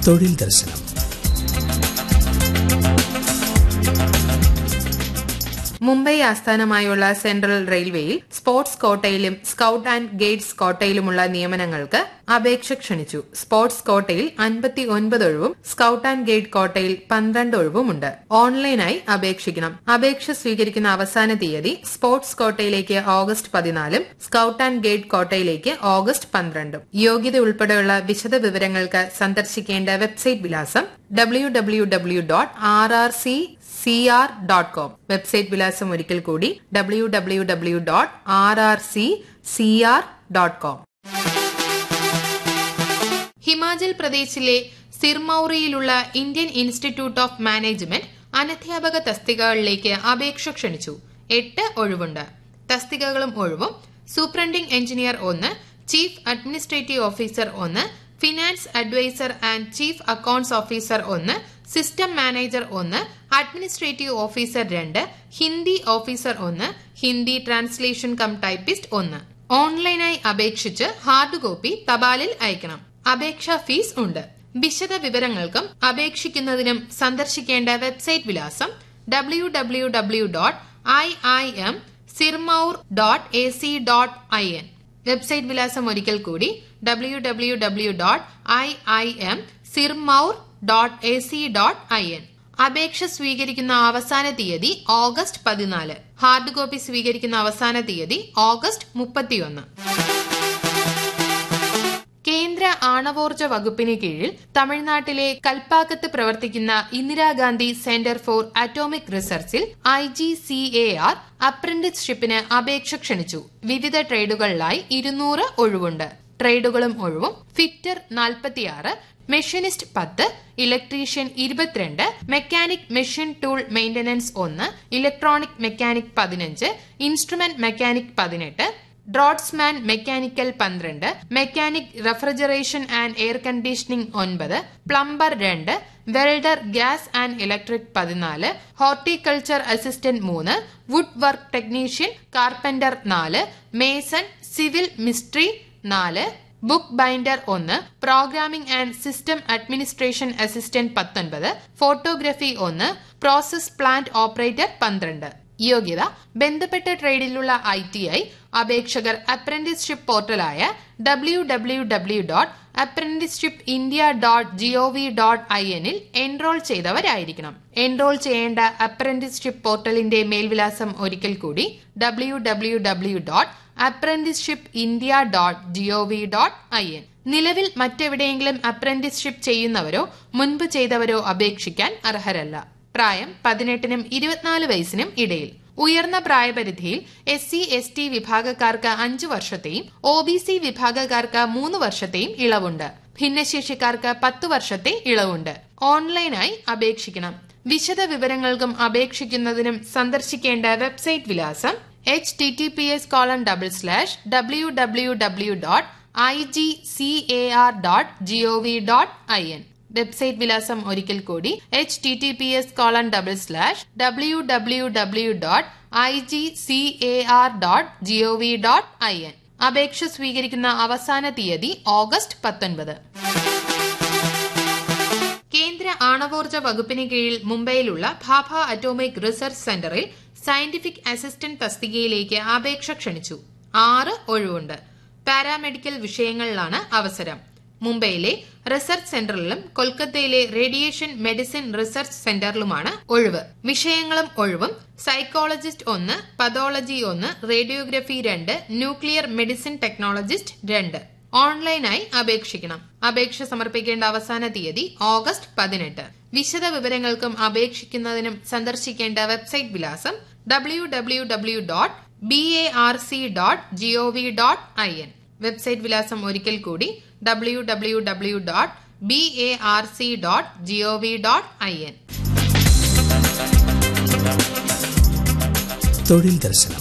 തൊഴിൽ ദർശനം മുംബൈ ആസ്ഥാനമായുള്ള സെൻട്രൽ റെയിൽവേയിൽ സ്പോർട്സ് കോട്ടയിലും സ്കൌട്ട് ആൻഡ് ഗൈഡ്സ് കോട്ടയിലുമുള്ള നിയമനങ്ങൾക്ക് അപേക്ഷ ക്ഷണിച്ചു സ്പോർട്സ് കോട്ടയിൽ അൻപത്തി ഒൻപത് ഒഴിവും സ്കൌട്ട് ആൻഡ് ഗൈഡ് കോട്ടയിൽ പന്ത്രണ്ട് ഒഴിവുമുണ്ട് ഓൺലൈനായി അപേക്ഷിക്കണം അപേക്ഷ സ്വീകരിക്കുന്ന അവസാന തീയതി സ്പോർട്സ് കോട്ടയിലേക്ക് ഓഗസ്റ്റ് പതിനാലും സ്കൌട്ട് ആൻഡ് ഗൈഡ് കോട്ടയിലേക്ക് ഓഗസ്റ്റ് പന്ത്രണ്ടും യോഗ്യത ഉൾപ്പെടെയുള്ള വിശദ വിവരങ്ങൾക്ക് സന്ദർശിക്കേണ്ട വെബ്സൈറ്റ് വിലാസം W W W dot R R C C R dot com website വിലാസം ഒരിക്കൽ കൂടി W W W dot R R C C R dot com Himachal പ്രദേശിലെ സിർമൌറിയിലുള്ള ഇന്ത്യൻ ഇൻസ്റ്റിറ്റ്യൂട്ട് ഓഫ് മാനേജ്മെന്റ് അനധ്യാപക തസ്തികകളിലേക്ക് അപേക്ഷ ക്ഷണിച്ചു എട്ട് ഒഴിവുണ്ട് തസ്തികകളും ഒഴിവും സൂപ്രണ്ടിംഗ് എഞ്ചിനീയർ ഒന്ന് ചീഫ് അഡ്മിനിസ്ട്രേറ്റീവ് ഓഫീസർ ഒന്ന് finance adviser and chief accounts officer ഒന്ന് സിസ്റ്റം മാനേജർ ഒന്ന് അഡ്മിനിസ്ട്രേറ്റീവ് ഓഫീസർ രണ്ട് ഹിന്ദി ഓഫീസർ ഒന്ന് ഹിന്ദി ട്രാൻസ്ലേഷൻ കം ടൈപ്പിസ്റ്റ് ഒന്ന് ഓൺലൈനായി അപേക്ഷിച്ച് ഹാർഡ് കോപ്പി തപാലിൽ അയക്കണം അപേക്ഷാ ഫീസ് ഉണ്ട് വിശദ വിവരങ്ങൾക്കും അപേക്ഷിക്കുന്നതിനും സന്ദർശിക്കേണ്ട വെബ്സൈറ്റ് വിലാസം W W W dot I I M Sirmaur dot A C dot I N website വിലാസം ഒരിക്കൽ കൂടി W W W dot I I M Sirmaur dot A C dot I N അപേക്ഷ സ്വീകരിക്കുന്ന അവസാന തീയതി ഓഗസ്റ്റ് പതിനാല് ഹാർഡ് കോപ്പി സ്വീകരിക്കുന്ന അവസാന തീയതി ഓഗസ്റ്റ് മുപ്പത്തിയൊന്ന് കേന്ദ്ര ആണവോർജ വകുപ്പിന് കീഴിൽ തമിഴ്നാട്ടിലെ കൽപ്പാക്കത്ത് പ്രവർത്തിക്കുന്ന ഇന്ദിരാഗാന്ധി സെന്റർ ഫോർ അറ്റോമിക് റിസർച്ചിൽ I G C A R അപ്രന്റീസ്ഷിപ്പിന് അപേക്ഷ ക്ഷണിച്ചു വിവിധ ട്രേഡുകളിലായി ഇരുന്നൂറ് ഒഴിവുണ്ട് ട്രേഡുകളും ഒഴിവും ഫിറ്റർ നാൽപ്പത്തിയാറ് മെഷീനിസ്റ്റ് പത്ത് ഇലക്ട്രീഷ്യൻ ഇരുപത്തിരണ്ട് മെക്കാനിക് മെഷീൻ ടൂൾ മെയിന്റനൻസ് ഒന്ന് ഇലക്ട്രോണിക് മെക്കാനിക് പതിനഞ്ച് ഇൻസ്ട്രുമെന്റ് മെക്കാനിക് പതിനെട്ട് ഡ്രോട്ട്സ്മാൻ മെക്കാനിക്കൽ പന്ത്രണ്ട് mechanic refrigeration and air conditioning ഒൻപത് പ്ലംബർ രണ്ട് വെൽഡർ ഗ്യാസ് ആൻഡ് ഇലക്ട്രിക് പതിനാല് ഹോർട്ടിക്കൾച്ചർ അസിസ്റ്റന്റ് മൂന്ന് വുഡ് വർക്ക് ടെക്നീഷ്യൻ കാർപ്പന്റർ നാല് മേസൺ സിവിൽ മിസ്ട്രി നാല് ബുക്ക് ബൈൻഡർ ഒന്ന് programming and system administration assistant പത്തൊൻപത് ഫോട്ടോഗ്രഫി ഒന്ന് പ്രോസസ് പ്ലാന്റ് ഓപ്പറേറ്റർ പന്ത്രണ്ട് യോഗ്യത ബന്ധപ്പെട്ട ട്രേഡിലുള്ള ഐ ടി ഐ അപേക്ഷകർ അപ്രന്റീസ്ഷിപ്പ് പോർട്ടലായ W W W dot apprenticeship India dot gov dot I എന്നിൽ എൻറോൾ ചെയ്തവരായിരിക്കണം എൻറോൾ ചെയ്യേണ്ട അപ്രന്റീസ്ഷിപ്പ് പോർട്ടലിന്റെ മേൽവിലാസം ഒരിക്കൽ കൂടി W W W dot apprenticeship India dot gov dot I N നിലവിൽ മറ്റെവിടെയെങ്കിലും അപ്രന്റീസ്ഷിപ്പ് ചെയ്യുന്നവരോ മുൻപ് ചെയ്തവരോ അപേക്ഷിക്കാൻ അർഹരല്ല പ്രായം പതിനെട്ടിനും ഇരുപത്തിനാല് വയസ്സിനും ഇടയിൽ ഉയർന്ന പ്രായപരിധിയിൽ എസ് സി എസ് ടി വിഭാഗക്കാർക്ക് അഞ്ചു വർഷത്തെയും ഒ ബി സി വിഭാഗക്കാർക്ക് മൂന്ന് വർഷത്തെയും ഇളവുണ്ട് ഭിന്നശേഷിക്കാർക്ക് പത്തു വർഷത്തെ ഇളവുണ്ട് ഓൺലൈനായി അപേക്ഷിക്കണം വിശദ വിവരങ്ങൾക്കും അപേക്ഷിക്കുന്നതിനും സന്ദർശിക്കേണ്ട വെബ്സൈറ്റ് വിലാസം H T T P S colon double slash W W W dot I G C A R dot G O V dot I N website വിലാസം ഒരിക്കൽ കൂടി H T T P S colon double slash W W W dot I G C A R dot G O V dot I N അപേക്ഷ സ്വീകരിക്കുന്ന അവസാന തീയതി August പത്തൊൻപത് കേന്ദ്ര ആണവോർജ വകുപ്പിന് കീഴിൽ മുംബൈയിലുള്ള ഭാഭ അറ്റോമിക് റിസർച്ച് സെന്ററിൽ സയന്റിഫിക് അസിസ്റ്റന്റ് തസ്തികയിലേക്ക് അപേക്ഷ ക്ഷണിച്ചു ആറ് ഒഴിവുണ്ട് പാരാമെഡിക്കൽ വിഷയങ്ങളിലാണ് അവസരം മുംബൈയിലെ റിസർച്ച് സെന്ററിലും കൊൽക്കത്തയിലെ റേഡിയേഷൻ മെഡിസിൻ റിസർച്ച് സെന്ററിലുമാണ് ഒഴിവ് വിഷയങ്ങളും ഒഴിവും സൈക്കോളജിസ്റ്റ് ഒന്ന് പതോളജി ഒന്ന് റേഡിയോഗ്രഫി രണ്ട് ന്യൂക്ലിയർ മെഡിസിൻ ടെക്നോളജിസ്റ്റ് രണ്ട് ഓൺലൈനായി അപേക്ഷിക്കണം അപേക്ഷ സമർപ്പിക്കേണ്ട അവസാന തീയതി ഓഗസ്റ്റ് പതിനെട്ട് വിശദ വിവരങ്ങൾക്കും അപേക്ഷിക്കുന്നതിനും സന്ദർശിക്കേണ്ട വെബ്സൈറ്റ് വിലാസം W W W dot B A R C dot gov dot I N website വിലാസം ഒരിക്കൽ കൂടി W W W dot B A R C dot gov dot I N തൊഴിൽ ദർശനം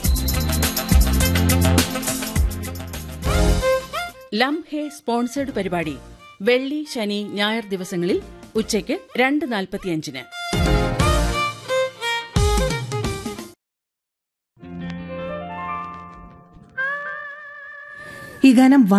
ലം ഹേ സ്പോൺസേഡ് പരിപാടി വെള്ളി ശനി ഞായർ ദിവസങ്ങളിൽ ഉച്ചയ്ക്ക് രണ്ട് നാൽപ്പത്തിയഞ്ചിന് ഈ ഗാനം